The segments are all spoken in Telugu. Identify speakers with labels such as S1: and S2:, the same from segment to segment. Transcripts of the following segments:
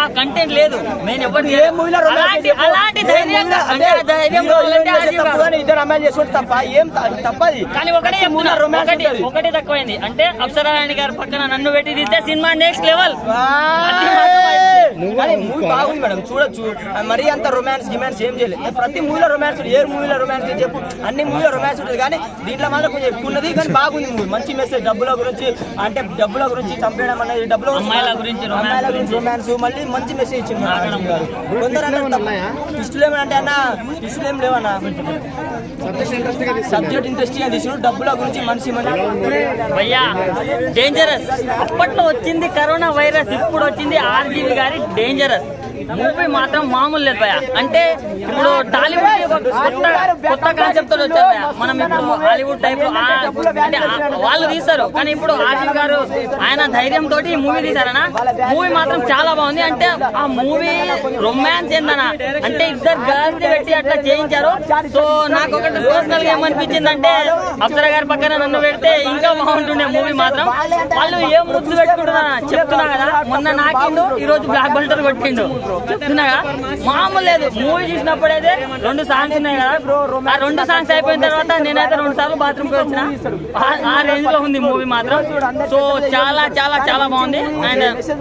S1: కంటెంట్ లేదు నేను ఎవరు
S2: ఏ మూవీలో romance
S1: అలాంటి
S2: చెప్పు?
S1: అలాంటి
S2: ఏ
S1: ధైర్యంగా
S2: మూవీలో
S1: అంటే
S2: అంటే
S1: ధైర్యం
S2: హీరో
S1: కావాలంటే
S2: హీరోయిన్
S1: రాజీవ్
S2: తప్పు
S1: గారు.
S2: కానీ ఇద్దరు అమ్మాయిలు చేసుకుంటే తప్ప ఏం త- తప్పది
S1: కానీ ఒకటే
S2: ప్రతి మూవీలో
S1: చెప్తున్నా
S2: romance
S1: ఒకటి
S2: ఉంటది.
S1: ఒకటి తక్కువైంది అంటే అప్సరారాణి గారి పక్కన నన్ను పెట్టి తీస్తే సినిమా నెక్స్ట్ లెవెల్
S2: కానీ మూవీ బాగుంది మేడం చూడొచ్చు మరీ అంత రొమాన్స్ డిమాండ్స్ ఏం చేయలేదు ప్రతి మూవీలో రొమాన్స్ ఏ మూవీలో రొమాన్స్ చెప్పు అన్ని మూవీలో రొమాన్స్ ఉంటుంది కానీ దీంట్లో మాత్రం కొంచెం ఎక్కువ ఉన్నది కానీ బాగుంది మూవీ మంచి మెసేజ్ డబ్బుల గురించి అంటే డబ్బుల గురించి చంపేయడం అనేది డబ్బుల
S1: అమ్మాయిల గురించి, romance
S2: అమ్మాయిల గురించి రొమాన్స్ మళ్ళీ మంచి మెసేజ్ ఇచ్చింది మన రాజీవ్ గారు కొందరు ఇష్టలు ఏమంటే అన్న ఇష్టలు ఏం లేవన్నా సబ్జెక్ట్ ఇంట్రెస్టింగ్ గా తీసుకుని డబ్బుల గురించి మనిషి మనిషి
S1: భయ్యా డేంజరస్ అప్పట్లో వచ్చింది కరోనా వైరస్ ఇప్పుడు వచ్చింది ఆర్జీవి గారి డేంజరస్ మూవీ మాత్రం మామూలు లేదు భయ్యా అంటే ఇప్పుడు టాలీవుడ్ ఒక కొత్త కొత్త కాన్సెప్ట్ తో వచ్చారు భయ్యా మనం ఇప్పుడు హాలీవుడ్ టైప్ లో ఆ- అంటే ఆ- వాళ్ళు తీస్తారు కానీ ఇప్పుడు ఆర్జీవి గారు ఆయన ధైర్యం తోటి ఈ మూవీ తీశారనా మూవీ మాత్రం చాలా బాగుంది అంటే ఆ మూవీ రొమాన్స్ ఏందనా అంటే ఇద్దరు గర్ల్స్ పెట్టి అట్లా చేయించారు సో నాకు ఒకటి పర్సనల్ గా ఏమనిపించింది అంటే అప్సర గారి పక్కన నన్ను పెడితే ఇంకా బాగుంటుండే మూవీ మాత్రం వాళ్ళు ఏం ముద్దు పెట్టుకుంటున్నా చెప్తున్నా కదా మొన్న నాకిండు ఈ రోజు బ్లాక్ బల్టర్ కొట్టిండు చెప్తున్నా కదా మామూలు లేదు మూవీ చూసినప్పుడైతే రెండు సాంగ్స్ ఉన్నాయి కదా ఆ రెండు సాంగ్స్ అయిపోయిన తర్వాత నేనైతే రెండు సార్లు బాత్రూమ్ కి వచ్చిన ఆ- ఆ రేంజ్ లో ఉంది మూవీ మాత్రం సో చాలా చాలా చాలా బాగుంది అండ్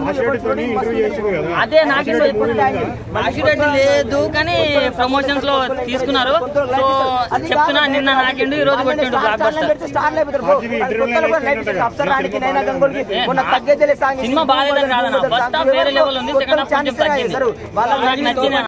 S1: అదే నాగేశ్వర నాగిరెడ్డి లేదు కానీ ప్రమోషన్స్ లో తీసుకున్నారు సో చెప్తున్నా నిన్న నాకిండు ఈ రోజు కొట్టిండు బ్లాక్ బస్టర్ సినిమా బాగాలేదని కాదన్న ఫస్ట్ హాఫ్ వేరే లెవెల్ ఉంది సెకండ్ హాఫ్ కొంచెం తగ్గింది నాకు నచ్చిన